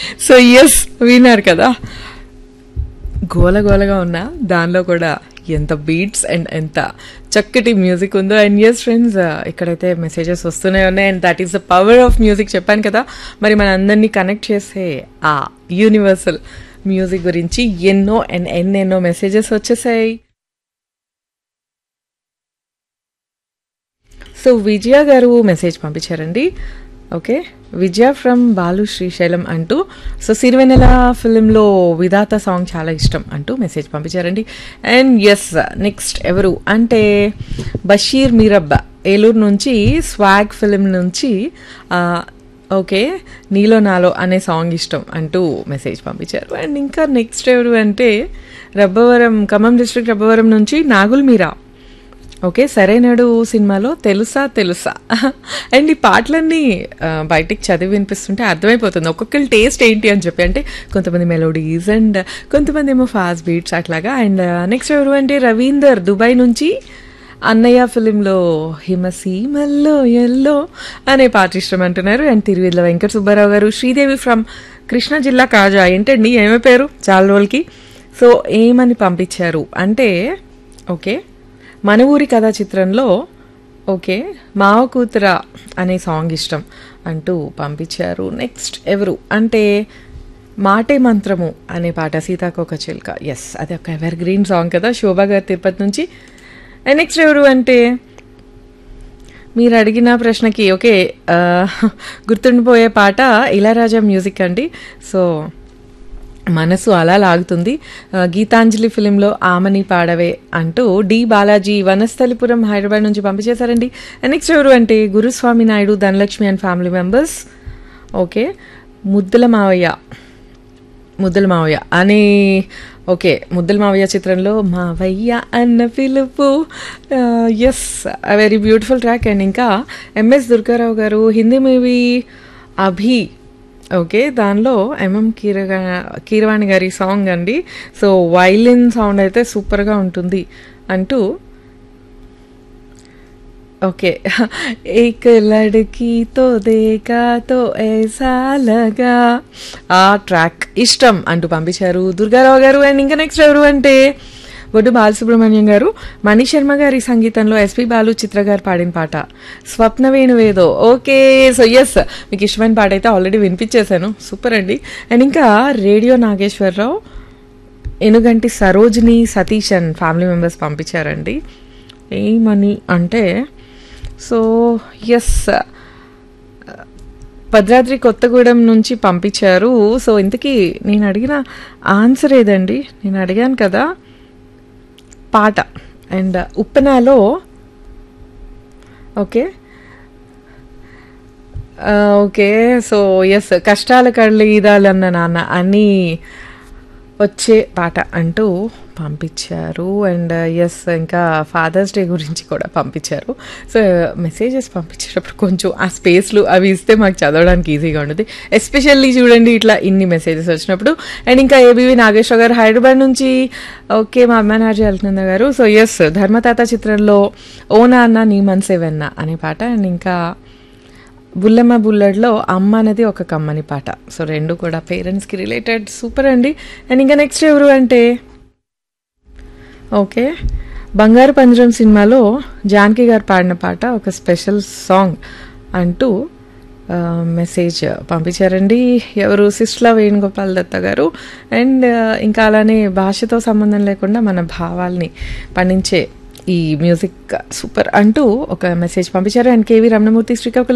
so yes విన్నారు కదా గోల గోలగా ఉన్నా దానిలో కూడా ఎంత బీట్స్ అండ్ ఎంత చక్కటి మ్యూజిక్ ఉందో అండ్ ఎస్ ఫ్రెండ్స్ ఇక్కడైతే మెసేజెస్ వస్తూనే ఉన్నాయి and that is the power of music చెప్పాను కదా మరి మన అందరినీ కనెక్ట్ చేసే ఆ యూనివర్సల్ మ్యూజిక్ గురించి ఎన్నో అండ్ ఎన్నెన్నో మెసేజెస్ వచ్చేసాయి సో విజయ గారు మెసేజ్ పంపించారండి ఓకే విజయ ఫ్రమ్ బాలు శ్రీశైలం అంటూ సో సిరివెనెల ఫిలింలో విధాత సాంగ్ చాలా ఇష్టం అంటూ మెసేజ్ పంపించారండి అండ్ ఎస్ నెక్స్ట్ ఎవరు అంటే బషీర్ మీరబ్బా ఏలూరు నుంచి స్వాగ్ ఫిలిం నుంచి ఆ, ఓకే నీలో నాలో అనే సాంగ్ ఇష్టం అంటూ మెసేజ్ పంపించారు అండ్ ఇంకా నెక్స్ట్ ఎవరు అంటే రబ్బవరం ఖమ్మం డిస్ట్రిక్ట్ రబ్బవరం నుంచి నాగుల్ మీరా ఓకే సరైనడు సినిమాలో తెలుసా తెలుసా అండ్ ఈ పాటలన్నీ ఆ, బయటికి చదివి వినిపిస్తుంటే అర్థమైపోతుంది ఒక్కొక్కరి టేస్ట్ ఏంటి అని చెప్పి అంటే కొంతమంది మెలోడీస్ అండ్ కొంతమంది ఏమో ఫాస్ట్ బీట్స్ అట్లాగా అండ్ నెక్స్ట్ ఎవరు అంటే రవీందర్ దుబాయ్ నుంచి అన్నయ్య ఫిలింలో హిమసీమల్లో ఎల్లో అనే పాట ఇష్టం అంటున్నారు అండ్ తిరువిల్ల వెంకట సుబ్బారావు గారు శ్రీదేవి ఫ్రమ్ కృష్ణా జిల్లా కాజా ఏంటండి ఏమే పేరు చాలా రోజులకి సో ఏమని పంపించారు అంటే ఓకే మన ఊరి కథా చిత్రంలో ఓకే మావ కూతుర అనే సాంగ్ ఇష్టం అంటూ పంపించారు నెక్స్ట్ ఎవరు అంటే మాటే మంత్రము అనే పాట సీతాకోక చిలుక ఎస్ అది ఒక ఎవర్ గ్రీన్ సాంగ్ కదా శోభా గారు తిరుపతి నుంచి అండ్ నెక్స్ట్ ఎవరు అంటే మీరు అడిగిన ప్రశ్నకి ఓకే ఆ, గుర్తుండిపోయే పాట ఇళయరాజా మ్యూజిక్ అండి సో మనసు అలా లాగుతుంది ఆ, గీతాంజలి ఫిలింలో ఆమని పాడవే అంటూ డి బాలాజీ వనస్థలిపురం హైదరాబాద్ నుంచి పంపించేశారండి అండ్ నెక్స్ట్ ఎవరు అంటే Guruswamy Naidu Dhanalakshmi and family members okay Muddula Mavayya ముద్దుల మావయ్య అని ఓకే ముద్దుల మావయ్య చిత్రంలో Mavayya Anna Pilupu yes very beautiful track and ఇంకా ఎంఎస్ దుర్గారావు గారు హిందీ మూవీ అభి ఓకే దానిలో ఎంఎం కీరగా కీరవాణి గారి సాంగ్ అండి సో వైలిన్ సౌండ్ అయితే సూపర్గా ఉంటుంది అంటూ ఓకే ఏక్ లడ్కీ తో దేకా తో ఐసా లగా ఆ ట్రాక్ ఇష్టం అంటూ పంపించారు దుర్గారావు గారు అండ్ ఇంకా నెక్స్ట్ ఎవరు అంటే బొడ్డు బాలసుబ్రహ్మణ్యం గారు మణి శర్మ గారి సంగీతంలో ఎస్పి బాలు చిత్ర గారు పాడిన పాట Swapna Venuvedo okay so yes మీకు ఇష్టమైన పాట అయితే ఆల్రెడీ వినిపించేశాను సూపర్ అండి అండ్ ఇంకా radio Nageswararao Enuganti Sarojini Satish and family members పంపించారండి ఏమని అంటే సో ఎస్ భద్రాద్రి కొత్తగూడెం నుంచి పంపించారు సో ఇంతకీ నేను అడిగిన ఆన్సర్ ఏదండి నేను అడిగాను కదా పాట అండ్ ఉప్పెనాలో ఓకే ఆ, ఓకే సో ఎస్ కష్టాల కళ్ళు ఈదాలన్న నాన్న అని వచ్చే పాట అంటూ పంపించారు అండ్ ఎస్ ఇంకా ఫాదర్స్ డే గురించి కూడా పంపించారు సో మెసేజెస్ పంపించేటప్పుడు కొంచెం ఆ స్పేస్లు అవి ఇస్తే మాకు చదవడానికి ఈజీగా ఉంటుంది ఎస్పెషల్లీ చూడండి ఇట్లా ఇన్ని మెసేజెస్ వచ్చినప్పుడు అండ్ ఇంకా ఏబీవి నాగేశ్వర గారు హైదరాబాద్ నుంచి ఓకే మా అమ్మానార్జీ అల్కనంద గారు సో ఎస్ ధర్మతాత చిత్రంలో ఓ నాన్న నీ మనసే వెన్న అనే పాట అండ్ ఇంకా బుల్లమ్మ బుల్లెడ్లో అమ్మ అనేది ఒక కమ్మని పాట సో రెండు కూడా పేరెంట్స్కి రిలేటెడ్ సూపర్ అండి అండ్ ఇంకా నెక్స్ట్ ఎవరు అంటే ఓకే బంగారు పంజరం సినిమాలో జానకి గారు పాడిన పాట ఒక స్పెషల్ సాంగ్ అంటూ ఆ, మెసేజ్ పంపించారండి ఎవరు సిస్లా వేణుగోపాల్ దత్త గారు అండ్ ఆ, ఇంకా అలానే భాషతో సంబంధం లేకుండా మన భావాల్ని పండించే ఈ మ్యూజిక్ సూపర్ అంటూ ఒక మెసేజ్ పంపించారు అండ్ కేవీ రమణమూర్తి శ్రీకాకుళం